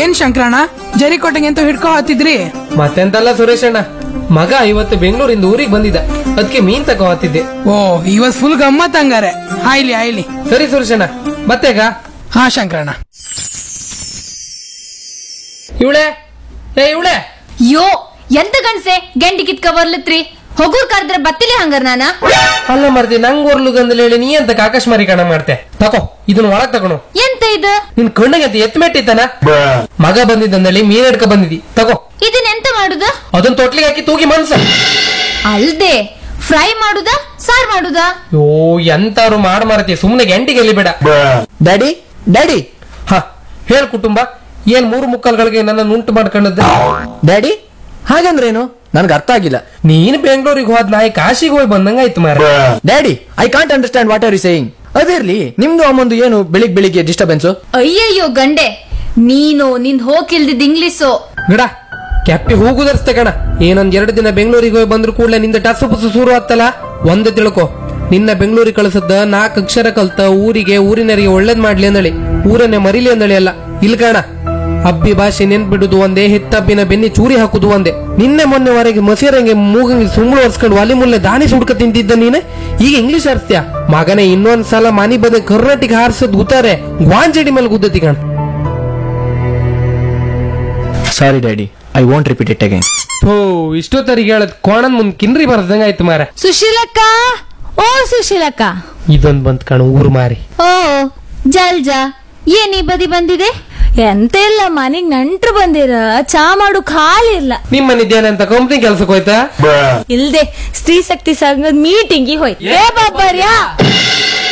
ಏನ್ ಶಂಕರಣ್ಣ ಜರಿಕೋಟೆಗೆ ಅಂತ ಹಿಡ್ಕೊ ಹತ್ತಿದ್ರಿ ಮತ್ತೆಂತಲ್ಲ ಸುರೇಶ್ ಅಣ್ಣ ಮಗ ಇವತ್ತು ಬೆಂಗಳೂರಿಂದ ಊರಿಗೆ ಬಂದಿದ್ದ ಅದಕ್ಕೆ ಮೀನ್ ತಗೋ ಹತ್ತಿದ್ದೆ ಓ ಇವತ್ ಫುಲ್ ಗಮ್ಮತ್ ಹಂಗಾರೆ ಆಯ್ಲಿ ಆಯ್ಲಿ ಸರಿ ಸುರೇಶ್ ಅಣ್ಣ ಮತ್ತೆಗ ಹಾ ಶಂಕರಣ್ಣ ಇವಳೆ ಏ ಇವಳೆ ಯೋ ಎಂತ ಗಂಡ್ಸೆ ಗೆಂಡಿ ಕಿತ್ಕ ಬರ್ಲತ್ರಿ ಹೊಗೂರ್ ಕರೆದ್ರೆ ಬತ್ತಿಲಿ ಹಂಗಾರ ನಾನ ಅಲ್ಲ ಮರ್ದಿ ನಂಗ್ ಒರ್ಲುಗಂದಲ್ಲಿ ಹೇಳಿ ನೀ ಅಂತ ಆಕಾಶಮಾರಿ ಕಣ ಮಾಡ್ತೆ ತಗೋ ಇದನ್ನ ಒಳಗ್ ತಗೊಂಡು ಎಂತ ಇದು ನಿನ್ ಕಣ್ಣಿಗೆ ಅಂತ ಎತ್ ಮೆಟ್ಟಿತ್ತಾನ ಮಗ ಬಂದಿದ್ದಂದಲ್ಲಿ ಮೀನ್ ಹಿಡ್ಕ ಬಂದಿದಿ ತಗೋ ಇದನ್ನ ಎಂತ ಮಾಡುದ ಅದನ್ನ ತೊಟ್ಲಿಗೆ ಹಾಕಿ ತೂಗಿ ಮನ್ಸ ಅಲ್ದೆ ಫ್ರೈ ಮಾಡುದ ಸಾರ್ ಮಾಡುದ ಯೋ ಎಂತಾರು ಮಾಡ್ ಮಾರತಿ ಸುಮ್ನೆ ಗಂಟಿಗೆ ಎಲ್ಲಿ ಬೇಡ ಡ್ಯಾಡಿ ಡ್ಯಾಡಿ ಹ ಹೇಳ್ ಕುಟುಂಬ ಏನ್ ಮೂರು ಮುಕ್ಕಲ್ಗಳಿಗೆ ನನ್ನ ಉಂಟು ಮಾಡ್ಕೊಂಡದ್ದು ಡ್ಯಾಡಿ ಹಾಗಂದ್ರೇನು ನನ್ಗೆ ಅರ್ಥ ಆಗಿಲ್ಲ ನೀನ್ ಬೆಂಗಳೂರಿಗೆ ಹೋದ್ ನಾಯಿ ಕಾಶಿಗೆ ಹೋಗಿ ಬಂದಂಗಾಯ್ತು ಮಾರ daddy I can't understand what are you saying ಅದಿರ್ಲಿ ನಿಮ್ದು ಅಮ್ಮಂದು ಏನು ಬೆಳಿಗ್ ಬೆಳಿಗ್ಗೆ ಡಿಸ್ಟರ್ಬೆನ್ಸ್ ಅಯ್ಯಯ್ಯೋ ಗಂಡೆ ನೀನು ನಿನ್ ಹೋಗಿಲ್ದಿದ್ ಇಂಗ್ಲಿಷು ಗಿಡ ಕೆಪ್ಪಿ ಹೂಗುದರ್ಸ್ತೆ ಕಣ ಏನೊಂದ್ ಎರಡು ದಿನ ಬೆಂಗಳೂರಿಗೆ ಹೋಗಿ ಬಂದ್ರು ಕೂಡಲೇ ನಿಂದ ಟಸು ಪುಸು ಶುರು ಆತ್ತಲ್ಲ ಒಂದ್ ತಿಳ್ಕೊ ನಿನ್ನ ಬೆಂಗಳೂರಿಗೆ ಕಳಿಸದ್ದ ನಾಲ್ಕು ಅಕ್ಷರ ಕಲ್ತ ಊರಿಗೆ ಊರಿನರಿಗೆ ಒಳ್ಳೇದ್ ಮಾಡ್ಲಿ ಅಂದಳಿ ಊರನ್ನೇ ಮರಿಲಿ ಅಂದಳಿ ಅಲ್ಲ ಇಲ್ ಕಣ ಅಬ್ಬಿ ಭಾಷೆ ನೆನ್ಪಿಡುದು ಒಂದೇ ಹೆತ್ತಬ್ಬಿನ ಬೆನ್ನಿ ಚೂರಿ ಹಾಕುದು ಒಂದೇ ನಿನ್ನೆ ಮೊನ್ನೆವರೆಗೆ ಮಸೀರಂಗೆ ಮೂಗಂಗೆ ಸುಮ್ಮಳು ಒರ್ಸ್ಕೊಂಡು ಒಲಿ ಮುಲ್ಲೆ ದಾನಿ ಸುಡ್ಕ ತಿಂತಿದ್ದ ನೀನೆ ಈಗ ಇಂಗ್ಲಿಷ್ ಆರಿಸ್ತ್ಯಾ ಮಗನೇ ಇನ್ನೊಂದ್ ಸಲ ಮನಿ ಬಂದ ಕರ್ನಾಟಕ ಹಾರಿಸದ್ ಗುತ್ತಾರೆ ಗ್ವಾಂಜಡಿ ಮೇಲೆ ಗುದ್ದತಿ ಕಣ sorry daddy I want repeat it again though ಇಷ್ಟೊತ್ತರಿಗೆ ಹೇಳದ್ ಕೋಣನ್ ಮುಂದ್ ಕಿನ್ರಿ ಬರ್ದಂಗ ಆಯ್ತು ಮಾರ ಸುಶೀಲಕ್ಕ ಓ ಸುಶೀಲಕ್ಕ ಇದೊಂದ್ ಬಂತ್ ಕಣ ಊರ್ ಮಾರಿ ಓ ಜಲ್ಜಾ ಏನ್ ಈ ಬದಿ ಬಂದಿದೆ ಎಂತ ಇಲ್ಲ ಮನೆಗ್ ನೆಂಟ್ರು ಬಂದಿರ ಚಾ ಮಾಡು ಖಾಲಿ ಇಲ್ಲ ನಿಮ್ಮ ಮನಿದ್ದೇನಂತ ಕಂಪ್ನಿ ಕೆಲ್ಸಕ್ಕೆ ಹೋಯ್ತಾ ಇಲ್ದೆ ಸ್ತ್ರೀ ಶಕ್ತಿ ಸಂಘದ ಮೀಟಿಂಗ್ ಹೋಯ್ತು ಏ ಬಾಬರ್ಯಾ